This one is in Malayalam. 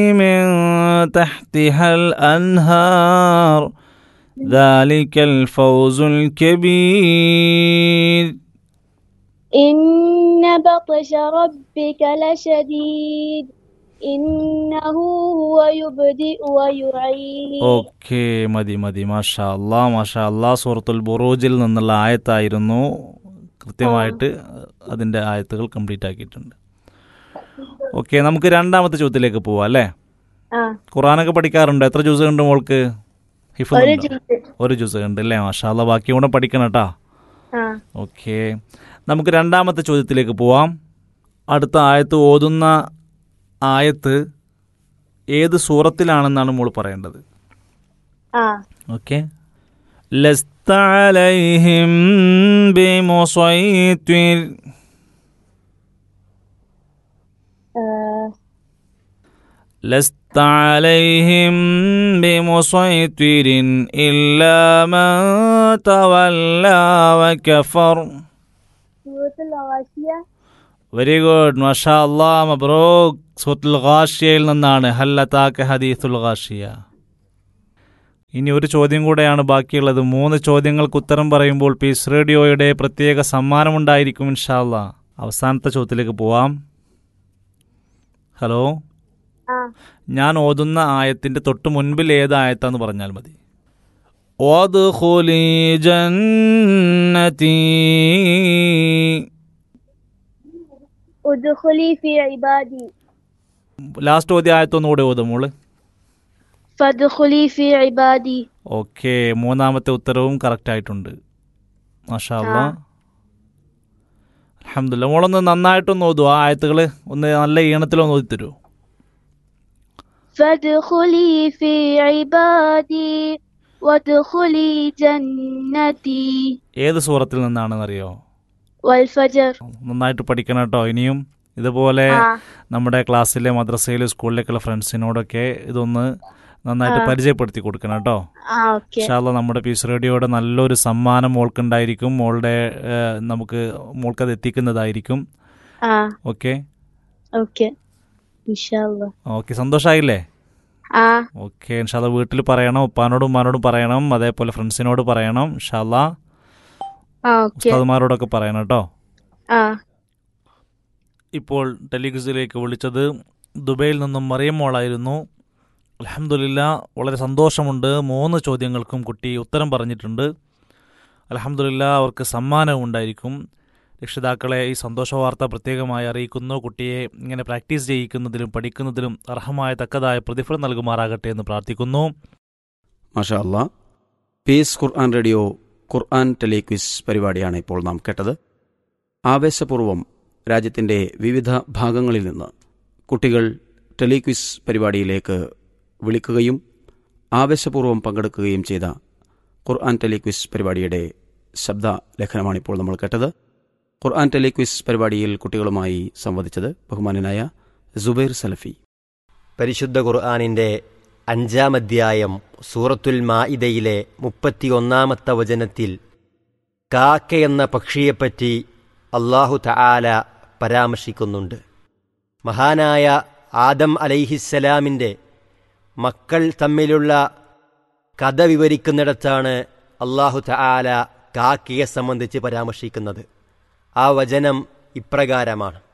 من تحتها الأنهار ذلك الفوز الكبير إن بطش ربك لشديد إنه هو يبدئ ويعيد ഓക്കെ മതി മതി മാഷാ അല്ലാ മാഷാ അല്ലാ സൂറത്തുൽ ബുറൂജിൽ നിന്നുള്ള ആയത്തായിരുന്നു കൃത്യമായിട്ട് അതിൻ്റെ ആയത്തുകൾ കംപ്ലീറ്റ് ആക്കിയിട്ടുണ്ട് ഓക്കെ നമുക്ക് രണ്ടാമത്തെ ചോദ്യത്തിലേക്ക് പോവാം അല്ലേ ആ ഖുറാനൊക്കെ പഠിക്കാറുണ്ട് എത്ര ജ്യൂസ് ഉണ്ട് മോൾക്ക് ഹിഫ് ഒരു ജ്യൂസ് ഒരു ജ്യൂസ് ഉണ്ട് അല്ലേ മാഷാ അല്ലാ ബാക്കി കൂടെ പഠിക്കണം കേട്ടാ ആ ഓക്കെ നമുക്ക് രണ്ടാമത്തെ ചോദ്യത്തിലേക്ക് പോവാം അടുത്ത ആയത്ത് ഓതുന്ന ആയത്ത് ഏത് സൂറത്തിലാണെന്നാണ് മോൾ പറയേണ്ടത് ആ ഓക്കെ لست عليهم بمسيطر ആ, لست عليهم بمسيطر إلا من تولى وكفر സൂറത്തുൽ ഗാശിയ വെരി ഗുഡ് മഷാ അല്ലാ മബ്രൂക്ക് സൂത്തുൽ ഗാഷിയയിൽ നിന്നാണ് ഹല്ലത്താക്ക് ഹദീസുൽ ഗാഷിയ ഇനി ഒരു ചോദ്യം കൂടെയാണ് ബാക്കിയുള്ളത് മൂന്ന് ചോദ്യങ്ങൾക്ക് ഉത്തരം പറയുമ്പോൾ പീസ് റേഡിയോയുടെ പ്രത്യേക സമ്മാനമുണ്ടായിരിക്കും ഇൻഷാല്ല അവസാനത്തെ ചോദ്യത്തിലേക്ക് പോവാം ഹലോ ആ ഞാൻ ഓതുന്ന ആയത്തിന്റെ തൊട്ട് മുൻപിൽ ഏത് ആയത്താന്ന് പറഞ്ഞാൽ മതി وادخلي جنتي ഉദ്ഖുലി ഫി ഇബാദി ലാസ്റ്റ് ഓതിയ ആയത്തൊന്നുകൂടെ ഓതും മോള് ഫദ്ഖുലി ഫി ഇബാദി ഓക്കെ മൂന്നാമത്തെ ഉത്തരവും കറക്റ്റ് ആയിട്ടുണ്ട് മാഷാ അല്ലാ അലഹമില്ല മോളൊന്ന് നന്നായിട്ടൊന്ന് ഓതു ആ ആയത്തുകൾ ഒന്ന് നല്ല ഈണത്തിലൊന്ന് ഓതി തരുമോ ഫദ്ഖുലി ഫി ഇബാദി വദ്ഖുലി ജന്നതി ഏത് സൂറത്തിൽ നിന്നാണെന്നറിയോ വൽ ഫജർ നന്നായിട്ട് പഠിക്കണം കേട്ടോ ഇനിയും ഇതുപോലെ ആ നമ്മുടെ ക്ലാസ്സിലെ മദ്രസയിലെ സ്കൂളിലേക്കുള്ള ഫ്രണ്ട്സിനോടൊക്കെ ഇതൊന്ന് നന്നായിട്ട് പരിചയപ്പെടുത്തി കൊടുക്കണം കേട്ടോ ആ ഓക്കെ ഇൻഷാല്ല നമ്മുടെ പീസ് റേഡിയോയുടെ നല്ലൊരു സമ്മാനം മോൾക്കുണ്ടായിരിക്കും മോളുടെ ഏഹ്, നമുക്ക് മോൾക്കത് എത്തിക്കുന്നതായിരിക്കും ആ ഓക്കെ ഓക്കെ ഇൻഷാല്ലാ ഓക്കെ സന്തോഷമായില്ലേ ആ ഓക്കെ ഇൻഷാല്ല വീട്ടിൽ പറയണം ഉപ്പാനോടും ഉമ്മാനോടും പറയണം അതേപോലെ ഫ്രണ്ട്സിനോട് പറയണം ഇൻഷാല്ല ആ ഓക്കെ ഉസ്താദ്മാരോടൊക്കെ പറയണം കേട്ടോ ആ ഇപ്പോൾ ടെലിഗ്സിലേക്ക് വിളിച്ചത് ദുബൈയിൽ നിന്നും മറിയം മോളായിരുന്നു അലഹമുല്ല വളരെ സന്തോഷമുണ്ട് മൂന്ന് ചോദ്യങ്ങൾക്കും കുട്ടി ഉത്തരം പറഞ്ഞിട്ടുണ്ട് അലഹമുല്ല അവർക്ക് സമ്മാനവും ഉണ്ടായിരിക്കും രക്ഷിതാക്കളെ ഈ സന്തോഷ വാർത്ത പ്രത്യേകമായി അറിയിക്കുന്നു കുട്ടിയെ ഇങ്ങനെ പ്രാക്ടീസ് ചെയ്യിക്കുന്നതിലും പഠിക്കുന്നതിലും അർഹമായ തക്കതായ പ്രതിഫലം നൽകുമാറാകട്ടെ എന്ന് പ്രാർത്ഥിക്കുന്നു മാഷാ അല്ലാ peace Quran radio Quran telequiz പരിപാടിയാണ് ഇപ്പോൾ നാം കേട്ടത് ആവേശപൂർവം രാജ്യത്തിൻ്റെ വിവിധ ഭാഗങ്ങളിൽ നിന്ന് കുട്ടികൾ ടെലിക്വിസ് പരിപാടിയിലേക്ക് വിളിക്കുകയും ആവേശപൂർവം പങ്കെടുക്കുകയും ചെയ്ത ഖുർആൻ ടെലിക്വിസ് പരിപാടിയുടെ ശബ്ദ ലേഖനമാണിപ്പോൾ നമ്മൾ കേട്ടത് ഖുർആൻ ടെലിക്വിസ് പരിപാടിയിൽ കുട്ടികളുമായി സംവദിച്ചത് ബഹുമാനനായ സുബൈർ സലഫി പരിശുദ്ധ ഖുർആാനിൻ്റെ അഞ്ചാം അധ്യായം സൂറത്തുൽ മാഇദയിലെ മുപ്പത്തിയൊന്നാമത്തെ വചനത്തിൽ കാക്ക എന്ന പക്ഷിയെപ്പറ്റി അള്ളാഹു തആല പരാമർശിക്കുന്നുണ്ട് മഹാനായ ആദം അലൈഹിസ്സലാമിൻ്റെ മക്കൾ തമ്മിലുള്ള കഥ വിവരിക്കുന്നിടത്താണ് അള്ളാഹു തആല കാക്കയെ സംബന്ധിച്ച് പരാമർശിക്കുന്നത് ആ വചനം ഇപ്രകാരമാണ്